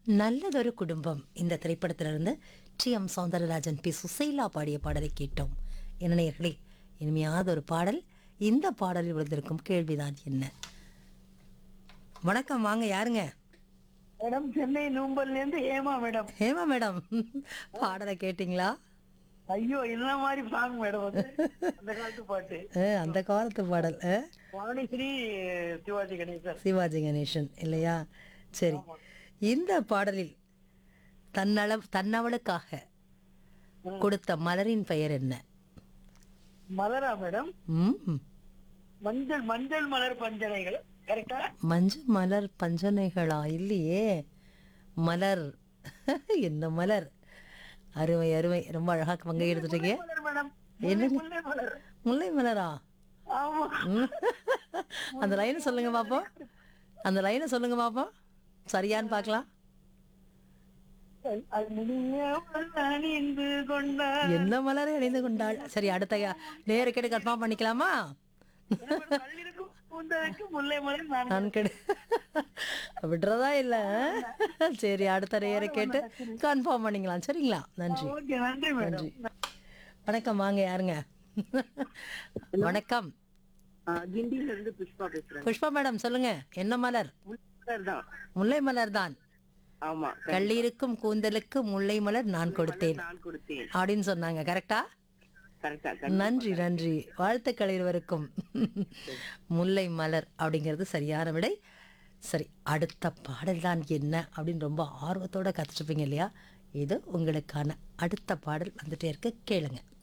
நல்லதொரு குடும்பம் இந்த திரைப்படத்திலிருந்து T M Soundararajan P Susheela பாடிய பாடலை கேட்டோம் என்ன நேயர்களே இனிமையாத ஒரு பாடல் இந்த பாடலில் விழுந்திருக்கும் கேள்விதான் என்ன வணக்கம் வாங்க யாருங்க மேடம் சென்னை நூம்பல்ல இருந்து ஏமா மேடம் ஹேமா மேடம் பாடலை கேட்டிங்களா ஐயோ என்ன மாதிரி சாங் மேடம் அது அந்த காலத்து பாட்டு அஹ், அந்த காலத்து பாடல் அஹ், வாணிஸ்ரீ சிவாஜி கணேசன் சிவாஜி கணேசன் இல்லையா சரி இந்த பாடலில் தன்னள தன்னவளுக்காக கொடுத்த மலரின் பெயர் என்ன மலரா மேடம் ம் மஞ்சள் மஞ்சள் மலர் பஞ்சனைகள் கரெக்டா மஞ்சள் மலர் பஞ்சனைகளா இல்லையே மலர் என்ன மலர் அருமை அருமை ரொம்ப அழகா பங்கு எடுத்துட்டீங்க மலர் மேடம் என்னங்க? முல்லை மலர் முல்லை மலரா ஆமா ம். அந்த லைனை சொல்லுங்க பாப்போம் அந்த லைனை சொல்லுங்க பாப்போம் சரியான்னு பார்க்கலாம் அணியவள் அணிந்து கொண்டார் என்ன மலரை அணிந்து கொண்டாள் சரி அடுத்த நேர கேட்டு கன்ஃபார்ம் பண்ணிக்கலாமா கல்லிருக்கும் பூந்ததற்கு முல்லை மலர் நான் நான் கெடு விடுறதா இல்ல சரி அடுத்த நேர கேட்டு கன்ஃபார்ம் பண்ணிக்கலாம் சரிங்களா நன்றி ஓகே நன்றி மேடம் வணக்கம் வாங்க யாருங்க வணக்கம் கிண்டியில இருந்து புஷ்பா பேசுறேன் புஷ்பா மேடம் சொல்லுங்க என்ன மலர் மலர் தான் முல்லை மலர் தான் ஆமா கள்ளிருக்கும் கூந்தலுக்கு முல்லை மலர் நான் கொடுத்தேன் நான் கொடுத்தேன் அப்படின்னு சொன்னாங்க கரெக்டா கரெக்டா நன்றி நன்றி வாழ்த்துக்கள் இருவருக்கும் முல்லை மலர் அப்படிங்கிறது சரியான விடை சரி அடுத்த பாடல் தான் என்ன அப்படின்னு ரொம்ப ஆர்வத்தோட கத்துட்டுருப்பீங்க இல்லையா இது உங்களுக்கான அடுத்த பாடல் வந்துட்டே இருக்கு கேளுங்க